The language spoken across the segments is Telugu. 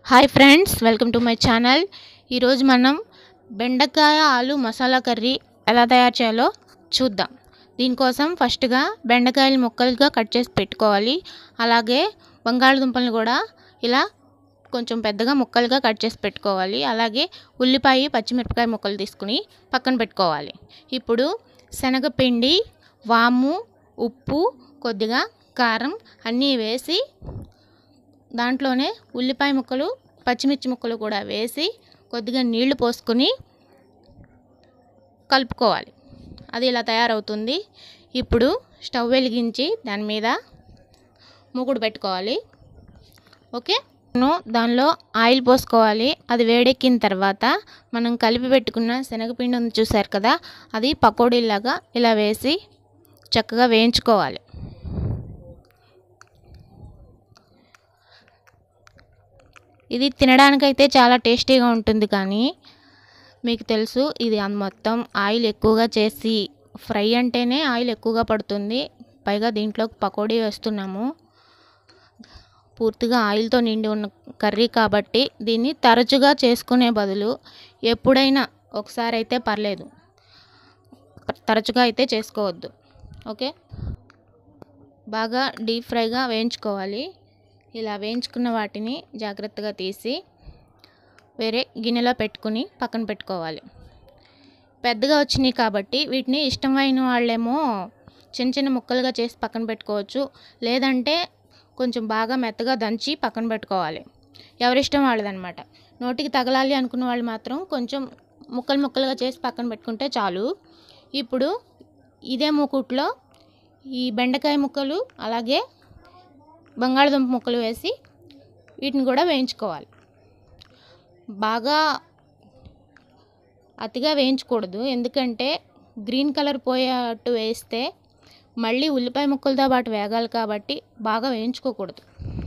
hi friends welcome to my channel ఈరోజు మనం బెండకాయ ఆలు మసాలా కర్రీ ఎలా తయారు చేయాలో చూద్దాం దీనికోసం ఫస్ట్గా బెండకాయలు ముక్కలుగా కట్ చేసి పెట్టుకోవాలి అలాగే బంగాళదుంపలను కూడా ఇలా కొంచెం పెద్దగా ముక్కలుగా కట్ చేసి పెట్టుకోవాలి అలాగే ఉల్లిపాయ పచ్చిమిరపకాయ ముక్కలు తీసుకుని పక్కన పెట్టుకోవాలి ఇప్పుడు శనగపిండి వాము ఉప్పు కొద్దిగా కారం అన్నీ వేసి దాంట్లోనే ఉల్లిపాయ ముక్కలు పచ్చిమిర్చి ముక్కలు కూడా వేసి కొద్దిగా నీళ్లు పోసుకొని కలుపుకోవాలి అది ఇలా తయారవుతుంది ఇప్పుడు స్టవ్ వెలిగించి దాని మీద మూకుడు పెట్టుకోవాలి ఓకే ను దానిలో ఆయిల్ పోసుకోవాలి అది వేడెక్కిన తర్వాత మనం కలిపి పెట్టుకున్న శనగపిండి ఉంది చూసారు కదా అది పకోడీలాగా ఇలా వేసి చక్కగా వేయించుకోవాలి ఇది తినడానికైతే చాలా టేస్టీగా ఉంటుంది కానీ మీకు తెలుసు ఇది అన్ మొత్తం ఆయిల్ ఎక్కువగా చేసి ఫ్రై అంటేనే ఆయిల్ ఎక్కువగా పడుతుంది పైగా దీంట్లో పకోడీ వేస్తున్నాము పూర్తిగా ఆయిల్తో నిండి ఉన్న కర్రీ కాబట్టి దీన్ని తరచుగా చేసుకునే బదులు ఎప్పుడైనా ఒకసారి అయితే పర్లేదు తరచుగా అయితే చేసుకోవద్దు ఓకే బాగా డీప్ ఫ్రైగా వేయించుకోవాలి ఇలా వేయించుకున్న వాటిని జాగ్రత్తగా తీసి వేరే గిన్నెలో పెట్టుకుని పక్కన పెట్టుకోవాలి పెద్దగా వచ్చినాయి కాబట్టి వీటిని ఇష్టమైన వాళ్ళేమో చిన్న చిన్న ముక్కలుగా చేసి పక్కన పెట్టుకోవచ్చు లేదంటే కొంచెం బాగా మెత్తగా దంచి పక్కన పెట్టుకోవాలి ఎవరిష్టం వాళ్ళదనమాట నోటికి తగలాలి అనుకున్న వాళ్ళు మాత్రం కొంచెం ముక్కలు ముక్కలుగా చేసి పక్కన పెట్టుకుంటే చాలు ఇప్పుడు ఇదే మూకుట్లో ఈ బెండకాయ ముక్కలు అలాగే బంగాళదుంప ముక్కలు వేసి వీటిని కూడా వేయించుకోవాలి బాగా అతిగా వేయించకూడదు ఎందుకంటే గ్రీన్ కలర్ పోయేటట్టు వేస్తే మళ్ళీ ఉల్లిపాయ ముక్కలతో పాటు వేగాలి కాబట్టి బాగా వేయించుకోకూడదు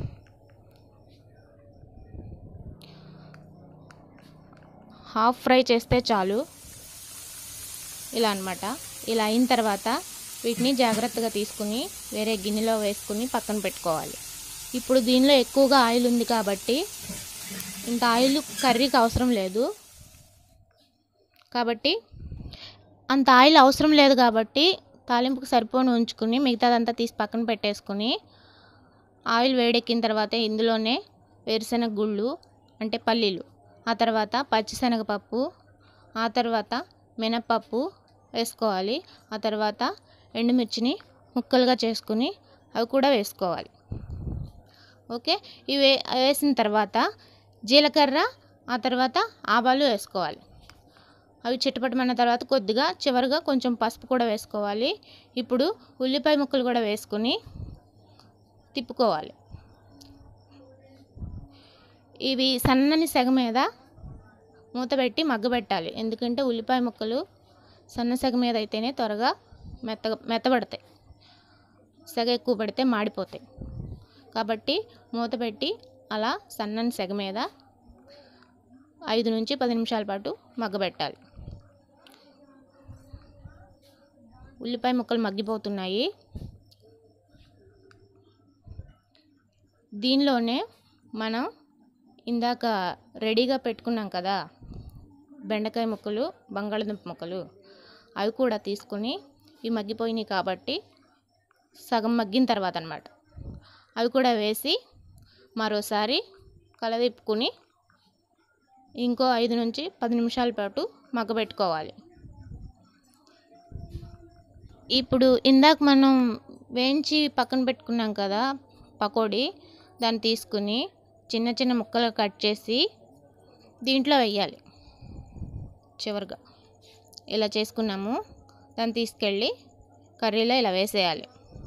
హాఫ్ ఫ్రై చేస్తే చాలు ఇలా అనమాట ఇలా అయిన తర్వాత వీటిని జాగ్రత్తగా తీసుకుని వేరే గిన్నెలో వేసుకుని పక్కన పెట్టుకోవాలి ఇప్పుడు దీనిలో ఎక్కువగా ఆయిల్ ఉంది కాబట్టి ఇంత ఆయిల్ కర్రీకి అవసరం లేదు కాబట్టి అంత ఆయిల్ అవసరం లేదు కాబట్టి తాలింపుకి సరిపోని ఉంచుకుని మిగతాదంతా తీసి పక్కన పెట్టేసుకుని ఆయిల్ వేడెక్కిన తర్వాత ఇందులోనే వేరుశనగ గుళ్ళు అంటే పల్లీలు ఆ తర్వాత పచ్చిశనగపప్పు ఆ తర్వాత మినప్పప్పు వేసుకోవాలి ఆ తర్వాత ఎండుమిర్చిని ముక్కలుగా చేసుకుని అవి కూడా వేసుకోవాలి ఓకే ఇవి వేసిన తర్వాత జీలకర్ర ఆ తర్వాత ఆవాలు వేసుకోవాలి అవి చిట్టపట్టమన్న తర్వాత కొద్దిగా చివరిగా కొంచెం పసుపు కూడా వేసుకోవాలి ఇప్పుడు ఉల్లిపాయ ముక్కలు కూడా వేసుకుని తిప్పుకోవాలి ఇవి సన్నని సెగ మీద మూత పెట్టి మగ్గబెట్టాలి ఎందుకంటే ఉల్లిపాయ ముక్కలు సన్న సెగ మీద అయితేనే త్వరగా మెత్తగా మెత్తబడతాయి సెగ ఎక్కువ పడితే మాడిపోతాయి కాబట్టి మూత పెట్టి అలా సన్నని సెగ మీద ఐదు నుంచి పది నిమిషాల పాటు మగ్గబెట్టాలి ఉల్లిపాయ ముక్కలు మగ్గిపోతున్నాయి దీనిలోనే మనం ఇందాక రెడీగా పెట్టుకున్నాం కదా బెండకాయ ముక్కలు బంగాళదుంప ముక్కలు అవి కూడా తీసుకుని ఇవి మగ్గిపోయినాయి కాబట్టి సగం మగ్గిన తర్వాత అనమాట అవి కూడా వేసి మరోసారి కలదిప్పుకుని ఇంకో ఐదు నుంచి పది నిమిషాల పాటు మగ్గబెట్టుకోవాలి ఇప్పుడు ఇందాక మనం వేయించి పక్కన పెట్టుకున్నాం కదా పకోడీ దాన్ని తీసుకుని చిన్న చిన్న ముక్కలు కట్ చేసి దీంట్లో వేయాలి చివరిగా ఇలా చేసుకున్నాము దాన్ని తీసుకెళ్ళి కర్రీలో ఇలా వేసేయాలి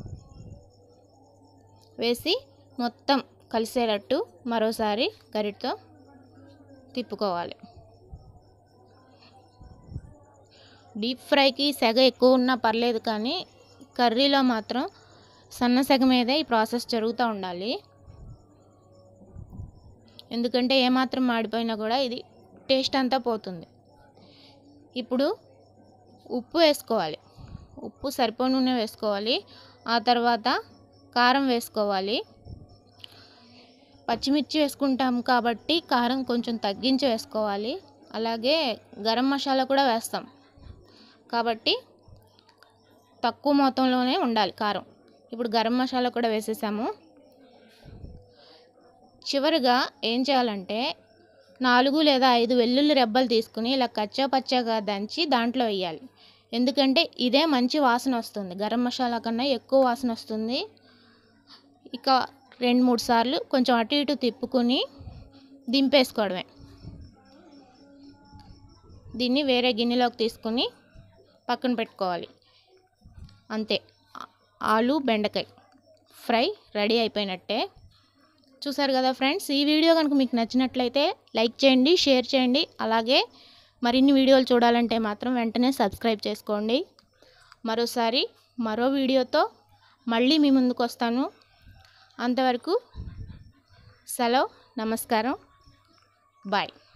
వేసి మొత్తం కలిసేటట్టు మరోసారి గరిటతో తిప్పుకోవాలి డీప్ ఫ్రైకి సెగ ఎక్కువ ఉన్నా పర్లేదు కానీ కర్రీలో మాత్రం సన్న సెగ మీదే ఈ ప్రాసెస్ జరుగుతూ ఉండాలి ఎందుకంటే ఏమాత్రం మాడిపోయినా కూడా ఇది టేస్ట్ అంతా పోతుంది ఇప్పుడు ఉప్పు వేసుకోవాలి ఉప్పు సరిపోనూనే వేసుకోవాలి ఆ తర్వాత కారం వేసుకోవాలి పచ్చిమిర్చి వేసుకుంటాం కాబట్టి కారం కొంచెం తగ్గించి వేసుకోవాలి అలాగే గరం మసాలా కూడా వేస్తాం కాబట్టి తక్కువ మొత్తంలోనే ఉండాలి కారం ఇప్పుడు గరం మసాలా కూడా వేసేసాము చివరిగా ఏం చేయాలంటే నాలుగు లేదా ఐదు వెల్లుల్లి రెబ్బలు తీసుకుని ఇలా కచ్చా పచ్చాగా దంచి దాంట్లో వేయాలి ఎందుకంటే ఇదే మంచి వాసన వస్తుంది గరం మసాలా కన్నా ఎక్కువ వాసన వస్తుంది ఇక రెండు మూడు సార్లు కొంచెం అటు ఇటు తిప్పుకొని దింపేసుకోవడమే దీన్ని వేరే గిన్నెలోకి తీసుకొని పక్కన పెట్టుకోవాలి అంతే ఆలు బెండకాయ ఫ్రై రెడీ అయిపోయినట్టే చూసారు కదా ఫ్రెండ్స్ ఈ వీడియో కనుక మీకు నచ్చినట్లయితే లైక్ చేయండి షేర్ చేయండి అలాగే మరిన్ని వీడియోలు చూడాలంటే మాత్రం వెంటనే సబ్స్క్రైబ్ చేసుకోండి మరోసారి మరో వీడియోతో మళ్ళీ మీ ముందుకు వస్తాను అంతవరకు సెలవు నమస్కారం బాయ్